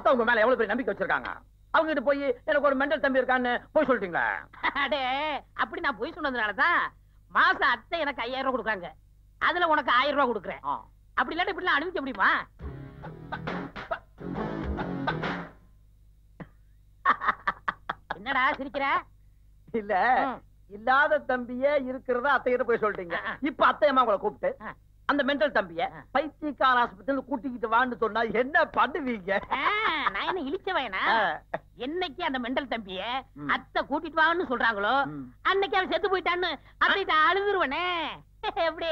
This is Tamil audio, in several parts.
அத்தை உங்க மேல எவ்வளவு பெரிய நம்பிக்கை வச்சிருக்காங்க அவங்க கிட்ட போய் எனக்கு ஒரு மெண்டல் தம்பி இருக்கான்னு போய் சொல்லிட்டீங்களா அடே அப்படி நான் போய் சொன்னதுனாலதான் மாசம் அத்தை எனக்கு ஐயாயிரம் ரூபாய் கொடுக்குறாங்க அதுல உனக்கு ஆயிரம் ரூபாய் கொடுக்குறேன் அப்படி இல்லாட்டி இப்படிலாம் அனுப்பிக்க முடியுமா என்னடா சிரிக்கிற இல்ல இல்லாத தம்பியே இருக்கிறதா அத்தைகிட்ட போய் சொல்லிட்டீங்க இப்ப அத்தை அம்மா உங்களை கூப்பிட்டு அந்த மெண்டல் தம்பிய பைத்தியக்கார ஆஸ்பத்திரியில கூட்டிக்கிட்டு வான்னு சொன்னா என்ன பண்ணுவீங்க ஆ, நான் என்ன இழிச்சவனா ஆ. என்னைக்கு அந்த மெண்டல் தம்பிய அத்தை கூட்டிட்டு வான்னு சொல்றாங்களோ அன்னைக்கு அவன் செத்து போயிட்டான்னு அத்தைட்ட அழுதுருவனே எப்படி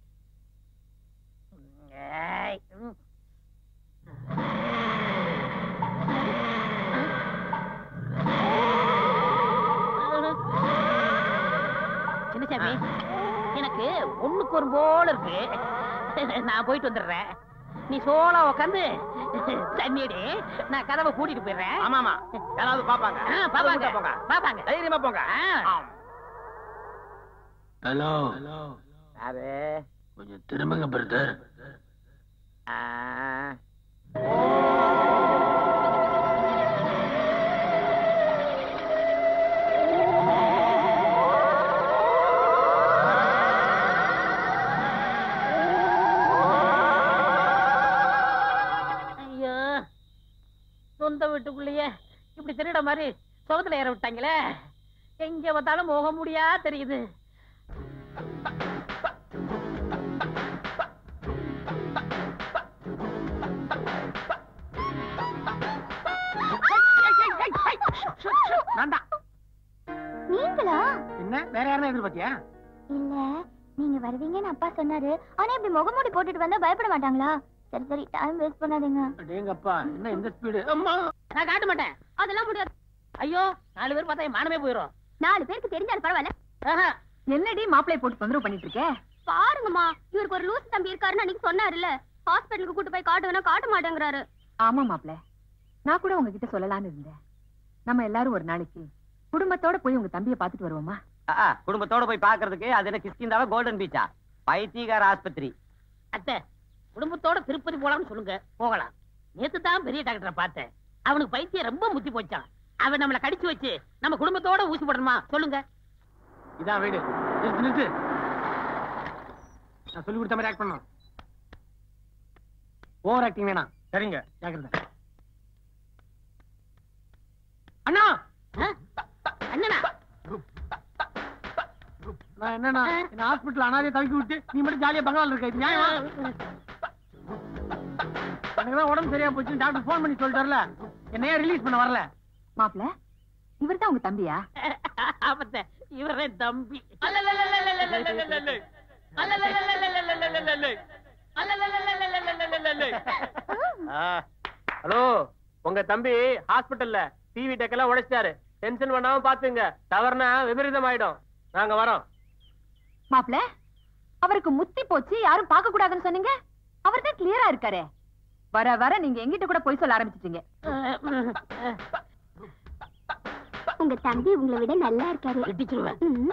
ஏய், ம். சின்னசாமி எனக்கு ஒண்ணுக்கு ஒரு போல இருக்கு நான் போயிட்டு வந்துடுறேன் நீ சோளா உக்காந்து தண்ணி அடி நான் கதவை கூட்டிட்டு போயிடுறேன் ஆமா ஆமா யாராவது பாப்பாங்க ஆ, பாப்பாங்க. போங்க பாப்பாங்க தைரியமா போங்க ஆ. ஹலோ யாரு கொஞ்சம் திரும்புங்க பிரதர் ஆ. ஐயோ சொந்த வீட்டுக்குள்ளேயே இப்படி திருட மாதிரி சுகத்துல ஏற விட்டாங்களே எங்க பார்த்தாலும் முக முடியா தெரியுது நான்தான். நீங்களா என்ன வேற யாரும் எதிர்பார்த்தியா இல்ல நீங்க வருவீங்கன்னு அப்பா சொன்னாரு ஆனா இப்படி முகமூடி போட்டுட்டு வந்தா பயப்பட மாட்டாங்களா சரி சரி டைம் வேஸ்ட் பண்ணாதீங்க டேங்கப்பா என்ன இந்த ஸ்பீடு அம்மா நான் காட்ட மாட்டேன் அதெல்லாம் முடியாது ஐயோ நாலு பேர் பார்த்தா என் மானமே போயிடும் நாலு பேருக்கு தெரிஞ்சாலும் பரவாயில்ல என்னடி மாப்பிளைய போட்டு தொந்தரவு பண்ணிட்டு இருக்க பாருங்கம்மா இவருக்கு ஒரு லூஸ் தம்பி இருக்காருன்னு அன்னைக்கு சொன்னாருல்ல ஹாஸ்பிட்டலுக்கு கூட்டு போய் காட்டுவேனா காட்ட மாட்டேங்கிறாரு ஆமா மாப்பிள நான் கூட உங்ககிட்ட சொல்லலாம்னு இருந்தேன் நம்ம எல்லாரும் ஒரு நாளைக்கு குடும்பத்தோட போய் உங்க தம்பியை பார்த்துட்டு வருவோமா ஆ, குடும்பத்தோட போய் பாக்குறதுக்கு அது என்ன கிஷ்கிந்தாவா கோல்டன் பீச்சா பைத்தியகார ஆஸ்பத்திரி அத்தை குடும்பத்தோட திருப்பதி போலாம்னு சொல்லுங்க போகலாம் நேத்து தான் பெரிய டாக்டரை பார்த்தேன் அவனுக்கு பைத்தியம் ரொம்ப முத்தி போச்சான் அவன் நம்மள கடிச்சு வச்சு நம்ம குடும்பத்தோட ஊசி போடணுமா சொல்லுங்க இதான் வீடு நிறுத்து நிறுத்து நான் சொல்லி கொடுத்த மாதிரி ஆக்ட் பண்ணணும் ஓவர் ஆக்டிங் வேணாம் சரிங்க ஜாக்கிரதை அண்ணா அண்ணனா நான் என்னன்னா என்ன ஹாஸ்பிடல் அனாதையை தவிக்கி விட்டு நீ மட்டும் ஜாலியா பங்களால இருக்க இது நியாயமா எனக்கு தான் உடம்பு சரியா போச்சு டாக்டர் ஃபோன் பண்ணி சொல்லிட்டார்ல என்னைய ரிலீஸ் பண்ண வரல மாப்பிள இவர் தான் உங்க தம்பியா ஆபத்த இவரே தம்பி ஹலோ உங்க தம்பி ஹாஸ்பிடல்ல டிவி டெக்கெல்லாம் உடைச்சிட்டாரு டென்ஷன் பண்ணாம பாத்துங்க தவறுனா விபரீதம் ஆயிடும் நாங்க வரோம் மாப்பிள அவருக்கு முத்தி போச்சு யாரும் பார்க்க கூடாதுன்னு சொன்னீங்க அவர் தான் கிளியரா இருக்காரே வர வர நீங்க எங்கிட்ட கூட போய் சொல்ல ஆரம்பிச்சிட்டீங்க உங்க தம்பி உங்களை விட நல்லா இருக்காரு வெட்டிச்சிருவேன் ம்.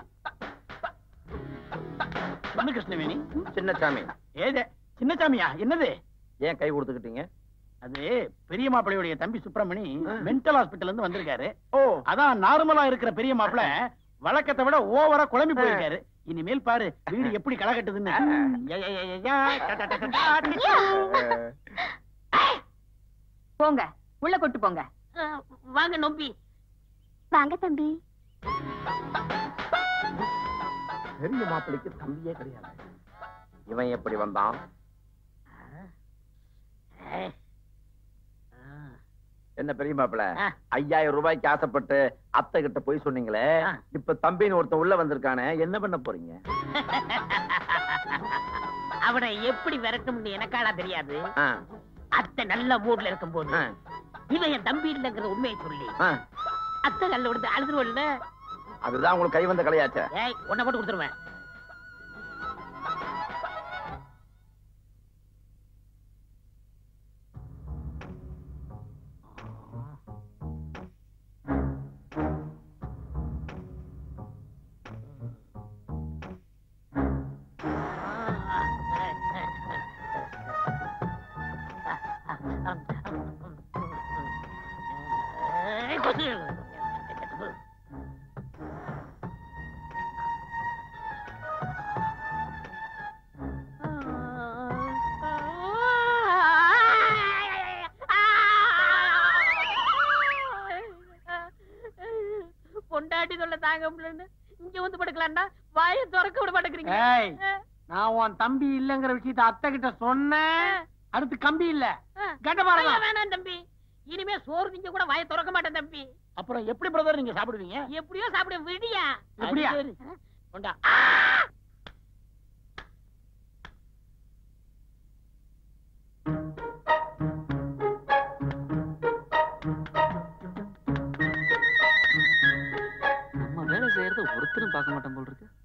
என்ன கிருஷ்ணவேணி சின்னசாமி ஏதே சின்னசாமியா என்னது ஏன் கை கொடுத்துக்கிட்டீங்க அது பெரிய மாப்பிள்ளையுடைய தம்பி சுப்பிரமணி மென்டல் ஹாஸ்பிட்டல் இருந்து வந்திருக்காரு ஓ அதான் நார்மலா இருக்கிற பெரிய மாப்பிள்ளை வழக்கத்தை விட ஓவரா குழம்பி போயிருக்காரு இனிமேல் பாரு வீடு எப்படி களை கட்டுதுன்னு யா, யா, யா, யா, யா, டா, டா, டா, டா, டா, டா. போங்க உள்ள கொட்டு போங்க வாங்க நொம்பி வாங்க தம்பி பெரிய மாப்பிள்ளைக்கு தம்பியே கிடையாது இவன் எப்படி வந்தான் என்ன பெரிய மாப்பிள்ள ஐயாயிரம் ரூபாய்க்கு ஆசைப்பட்டு அத்தை கிட்ட போய் சொன்னீங்களே இப்ப தம்பின்னு ஒருத்தன் உள்ள வந்திருக்கானே என்ன பண்ண போறீங்க அவனை எப்படி விரட்டும்னு எனக்காடா தெரியாது ஆ, அத்தை நல்ல மூட்ல இருக்கும்போது ஆ, இவன் என் தம்பி இல்லைங்கிற உண்மையை சொல்லி ஆ. அத்தை கல்ல விடுத்து அழுதுருவல்ல அதுதான் உங்களுக்கு கை வந்த கலையாச்சே ஏய் உன்னை போட்டு கொடுத்துருவேன் பொண்டாட்டி சொல்ல தாங்க முடியலன்னு இங்க வந்து படுக்கலாம்டா வாயை திறக்க விட மாட்டேங்கிறீங்க ஏய் நான் உன் தம்பி இல்லங்கிற விஷயத்த அத்தை கிட்ட சொன்னேன் அடுத்து கம்பி இல்ல கட்ட ஐயா, பாருங்க வேணாம் தம்பி இனிமே சோறு திங்க கூட வாயை திறக்க மாட்டேன் தம்பி அப்புறம் எப்படி பிரதர் நீங்க சாப்பிடுவீங்க எப்படியோ சாப்பிட விடியா எப்படியா? அது சரி. கொண்டா நம்ம வேலை செய்யறத ஒருத்தரும் பார்க்க மாட்டோம் போல் இருக்கு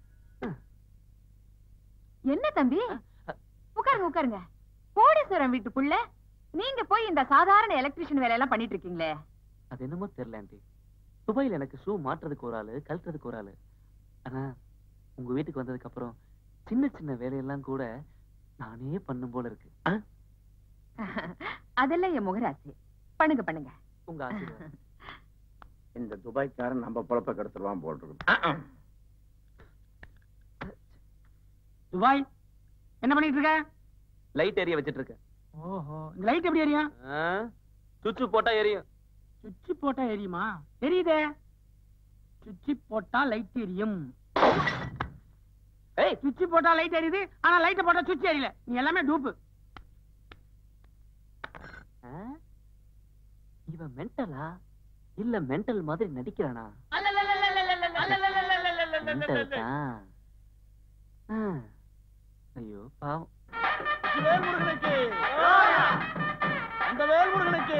என்ன தம்பி உட்காருங்க உட்காருங்க கோடீஸ்வரன் வீட்டு புள்ள நீங்க போய் இந்த சாதாரண எலக்ட்ரிஷியன் வேலையெல்லாம் பண்ணிட்டு இருக்கீங்களே அது என்னமோ தெரியல ஆண்டி துபாயில எனக்கு ஷூ மாட்டுறதுக்கு ஒரு ஆளு கழட்டுறதுக்கு ஒரு ஆளு ஆனா உங்க வீட்டுக்கு வந்ததுக்கு அப்புறம் சின்ன சின்ன வேலையெல்லாம் கூட நானே பண்ணும் போல இருக்கு ஆ? அதெல்லாம் என் முகராசி பண்ணுங்க பண்ணுங்க உங்க ஆசீர்வாதம் இந்த துபாய்க்காரன் நம்ம பொழப்ப கெடுத்துருவான் போட்டிருக்கு துபாய் என்ன பண்ணிட்டு இருக்க லைட் எரிய வச்சிட்டு இருக்கேன் ஓஹோ இந்த லைட் எப்படி எரியும் சுச்சு போட்டா எரியும் சுவிட்ச் போட்டா எரியுமா தெரியுதே சுவிட்ச் போட்டா லைட் எரியும் ஏய் சுவிட்ச் போட்டா லைட் எரியுது ஆனா லைட் போட்டா சுவிட்ச் எரியல நீ எல்லாமே டூப்பு ஆ? இவன் மென்டலா இல்ல மென்டல் மாதிரி நடிக்கிறானா மென்டல் தான் ஆ. ஐயோ பாவம் வேல்முருகனுக்கு அந்த வேல்முருகனுக்கு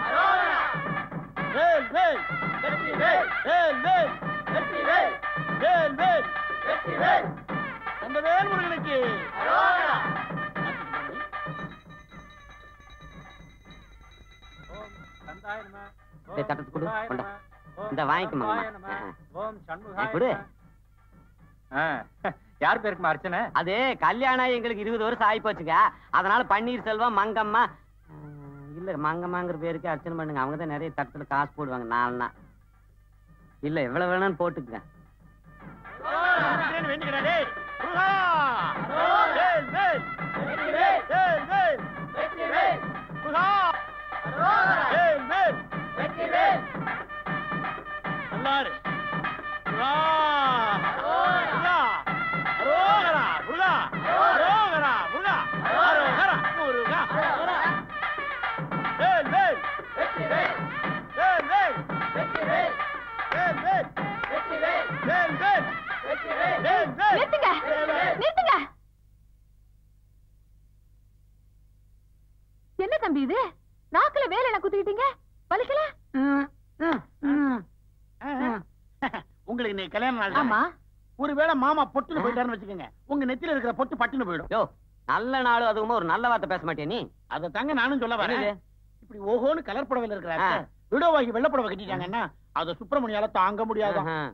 வேல் வேல் வெற்றி வேல் வேல் வேல் வெற்றி வேல் வேல் வேல் வெற்றி வேல் அந்த வேல்முருகனுக்கு டேய், தட்டத்தை கொடு, கொண்டா. இந்த வாங்கிக்கோமா, அம்மா. ஓம் ஏய், கொடு. யார் பேருக்குமா அர்ச்சனை அது கல்யாணம் எங்களுக்கு இருபது வருஷம் ஆகி போச்சுங்க அதனால பன்னீர் செல்வம் மங்கம்மா ஆ, இல்ல மங்கம்மாங்கிற பேருக்கு அர்ச்சனை பண்ணுங்க அவங்க தான் நிறைய தட்டுல காசு போடுவாங்க நாலுனா இல்ல எவ்வளவு வேணும்னு போட்டுக்கங்க வேண்டுகிறேன் முருகா வேல் வேல் வெற்றி வேல் வேல் வேல் வெற்றி வேல் முருகா வேல் வேல் வெற்றி வேல் நல்லாரு முருகா முருகா அரோகரா முருகா அரோகரா முருகா அரோகரா முருகா வேல் வேல் வெற்றி வேல் வேல் வேல் வெற்றி வேல் வேல் வேல் வெற்றி வேல் வேல் வேல் வெற்றி வேல் வேல் வேல் நிறுத்துங்க நிறுத்துங்க என்ன தம்பி இது நாக்குல வேலையில குத்திக்கிட்டீங்க வலிக்கல உங்களுக்கு இன்னைக்கு கல்யாண நாள் ஆமா தானே? ஒருவேளை மாமா பொட்டுன்னு போயிட்டாருன்னு வச்சுக்கோங்க உங்க நெத்தியில இருக்கிற பொட்டு பட்டுன்னு போயிடும் யோ நல்ல நாளும் அதுவும் ஒரு நல்ல வார்த்தை பேச மாட்டியா நீ அதை தாங்க நானும் சொல்ல வரேன் என்னது? இப்படி ஓஹோன்னு கலர் புடவையில இருக்கிற ஆ. விடோவாகி வெள்ளப்புடவை கட்டிட்டாங்கன்னா அதை சுப்பிரமணியால தாங்க முடியாதான் ஆஹா.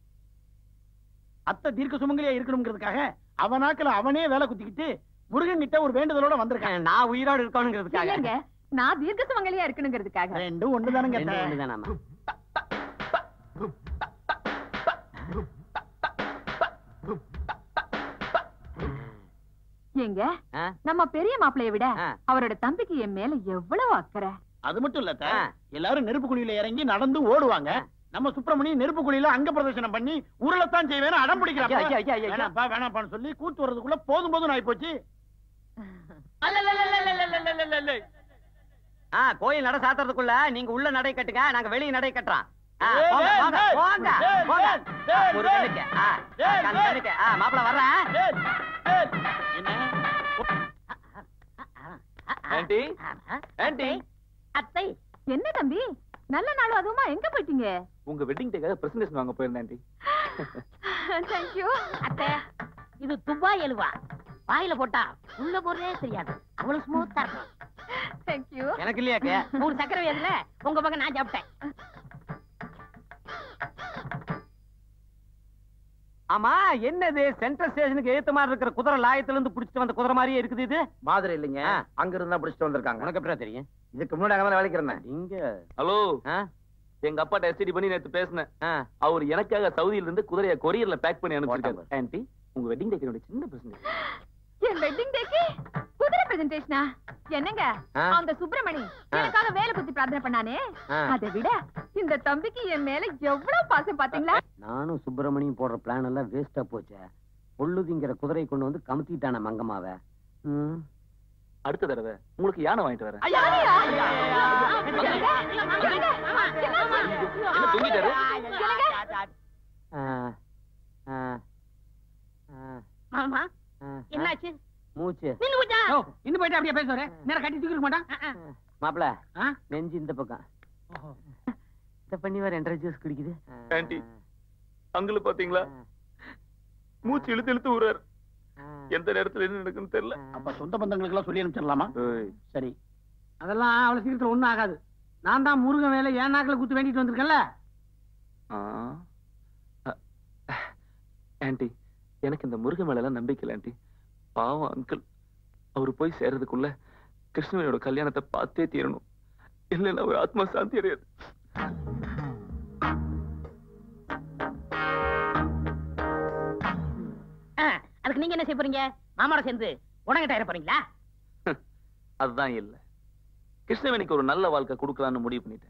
அத்தை தீர்க்க சுமங்கலியா இருக்கணுங்கிறதுக்காக அவனாக்குல அவனே வேலை குத்திக்கிட்டு முருகன் கிட்ட ஒரு வேண்டுதலோட வந்திருக்கான் நான் உயிரோடு இருக்கணுங்கிறதுக்காக இல்லைங்க நான் தீர்க்க சுமங்கலியா இருக்கணுங்கிறதுக்காக ரெண்டும் ஒண்ணுதானுங்க ரெண்டும் அத்தை. ஒண்ணுதானாமா? ஏங்க ஆ? நம்ம பெரிய மாப்பிளைய விட ஆ. அவரோட தம்பிக்கு என் மேல எவ்வளவு அக்கறை அது மட்டும் இல்ல அத்தை. ஆ. எல்லாரும் நெருப்பு குழியில இறங்கி நடந்து ஓடுவாங்க நம்ம சுப்பிரமணி நெருப்பு குழியில அங்க பிரதர்சனம் பண்ணி உருளத்தான் செய்வேன்னு அடம் ஐயா, ஐயா, ஐயா, ஐயா. பிடிக்கிறான் வேணாப்பா வேணாப்பான்னு சொல்லி கூத்து வர்றதுக்குள்ள போதும் போதும் ஆயி போச்சு ஆ கோயில் நட சாத்துறதுக்குள்ள நீங்க உள்ள நடை கட்டுங்க நாங்க வெளிய நடை கட்டுறோம் ஆ, ஏய், போங்க, ஏய், போங்க, ஏய், போங்க, ஏய், போங்க. ஏய், ஒரு ஏய், கண்ணுக்கு, ஆ, ஏய், கண் ஏய். கண்ணுக்கு. ஆ, மாப்பிளை வர்றேன். ஏய், ஏய், என்ன ஆண்டி ஆண்டி அத்தை என்ன தம்பி நல்ல நாளும் அதுவுமா எங்க போயிட்டீங்க உங்க வெட்டிங் டேக்காக பிரசன்டேஷன் வாங்க போயிருந்தேன் ஆண்டி தேங்க்யூ அத்தை இது துபாய் எழுவா வாயில போட்டா உள்ள போறதே தெரியாது அவ்வளவு ஸ்மூத்தா இருக்கும் தேங்க்யூ எனக்கு இல்லையாக்கு ஒரு சக்கரை வேதுல உங்க பக்கம் நான் சாப்பிட்டேன் ஆமா என்னது சென்ட்ரல் ஸ்டேஷனுக்கு ஏத்த மாதிரி இருக்கிற குதிரை லாயத்துல இருந்து புடிச்சிட்டு வந்த குதிரை மாதிரியே இருக்குது இது மாதிரி இல்லைங்க ஆ. அங்க இருந்தா பிடிச்சிட்டு வந்திருக்காங்க உனக்கு எப்படி தெரியும் இதுக்கு முன்னாடி அங்க வேலைக்கு இருந்தேன் இங்க ஹலோ ஆ? எங்க அப்பாட்ட எஸ்டிடி பண்ணி நேத்து பேசினேன் ஆ, அவர் எனக்காக சவுதியில இருந்து குதிரைய கொரியர்ல பேக் பண்ணி அனுப்பிச்சிருக்காரு போட்டாங்க. ஆன்ட்டி உங்க வெட்டிங் டேக்கு என்னோட சின்ன பிரச்சனை என் வெட்டிங் டேக்கு குதிரை பிரசன்டேஷனா என்னங்க ஆ. அந்த சுப்பிரமணி ஆ. எனக்காக வேலை குத்தி பிரார்த்தனை பண்ணானே ஆ. அதை விட இந்த தம்பிக்கு என் மேல எவ்வளவு பாசம் பாத்தீங்களா நானும் சுப்பிரமணியும் போடுற பிளான் எல்லாம் வேஸ்டா போச்சே பொள்ளுதிங்கிற குதிரை கொண்டு வந்து கமுத்திட்டான மங்கம்மாவ ம். அடுத்த தடவை உங்களுக்கு யானை வாங்கிட்டு வரேன் யாரையா? என்னங்க? என்னங்க? என்ன தூங்கிட்டாரு ஆ, ஆ, ஆ, மாமா ஆ. என்னாச்சு மூச்சு நின்னு போச்சா ஓ இன்னும் போயிட்டு அப்படியே பேசுவாரு நேரம் கட்டி தூக்கிட மாட்டான் மாப்பிள ஆ? நெஞ்சு இந்த பக்கம் இந்த பண்ணி வேற என்ற ஜூஸ் குடிக்குது ஆன்ட்டி. அங்கிள் பாத்தீங்களா மூச்சு இழுத்து இழுத்து விடுறாரு எந்த நேரத்துல என்ன நடக்குன்னு தெரியல அப்ப சொந்த பந்தங்களுக்கு எல்லாம் சொல்லி அனுப்பிச்சிடலாமா ஏய், சரி அதெல்லாம் அவ்வளவு சீக்கிரத்துல ஒண்ணும் ஆகாது நான் தான் முருகன் வேலை ஏன் நாக்கில் குத்து வேண்டிட்டு வந்திருக்கேன்ல ஆ. அ- ஆன்ட்டி எனக்கு இந்த முருகன் மேல எல்லாம் நம்பிக்கை இல்லை ஆன்ட்டி பாவம் அங்கிள் அவரு போய் சேர்றதுக்குள்ள கிருஷ்ணவேணியோட கல்யாணத்தை பார்த்தே தீரணும் இல்லைன்னா அவர் ஆத்மா சாந்தி அடையாது ஆ, அதுக்கு நீங்க என்ன செய்ய போறீங்க மாமாவோட சேர்ந்து உடங்கிட்ட போறீங்களா அதுதான் இல்ல கிருஷ்ணவேணிக்கு ஒரு நல்ல வாழ்க்கை கொடுக்கலான்னு முடிவு பண்ணிட்டேன்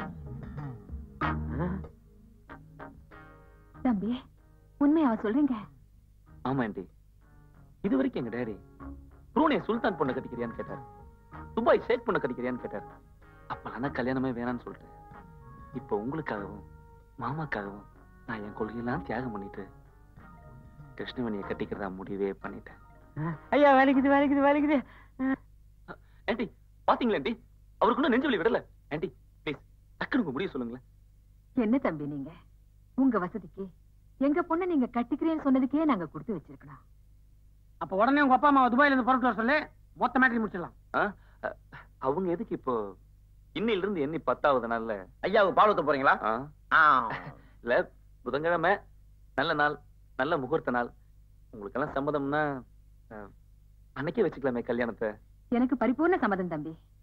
தம்பி உண்மையாவ சொல்றீங்க ஆமா ஆண்டி இது வரைக்கும் எங்க டேடி புரூனே சுல்தான் பொண்ணை கட்டிக்கிறியான்னு கேட்டார் துபாய் ஷேக் பொண்ணை கட்டிக்கிறியான்னு கேட்டார் அப்பெல்லாம் தான் கல்யாணமே வேணாம்னு சொல்லிட்டேன் இப்போ உங்களுக்காகவும் மாமாக்காகவும் நான் என் கொள்கையெல்லாம் தியாகம் பண்ணிட்டு கிருஷ்ணவேணியை கட்டிக்கிறதா முடிவே பண்ணிட்டேன் ஐயா வலிக்குது வலிக்குது வலிக்குது ஆண்டி பாத்தீங்களா ஆண்டி அவருக்குள்ள நெஞ்சு வலி விடல ஆண்டி ப்ளீஸ் டக்குனு உங்க முடிவு சொல்லுங்களேன் என்ன தம்பி நீங்க உங்க வசதிக்கு எங்க பொண்ணை நீங்க கட்டிக்கிறேன்னு சொன்னதுக்கே நாங்க கொடுத்து வச்சிருக்கணும் அப்ப உடனே உங்க அப்பா அம்மா துபாயில இருந்து புறப்பட்டு வர சொல்லு மொத்த மேட்ரி முடிச்சிடலாம் ஆ? அ- அவங்க எதுக்கு இப்போ இன்னையில இருந்து எண்ணி பத்தாவது நாள்ல ஐயாவுக்கு பால் ஊத்த போறீங்களா ஆ? ஆ. இல்ல புதன்கிழமை நல்ல நாள் நல்ல முகூர்த்த நாள் உங்களுக்கெல்லாம் சம்மதம்னா அஹ், அன்னைக்கே வச்சுக்கலாமே கல்யாணத்தை எனக்கு பரிபூர்ண சம்மதம் தம்பி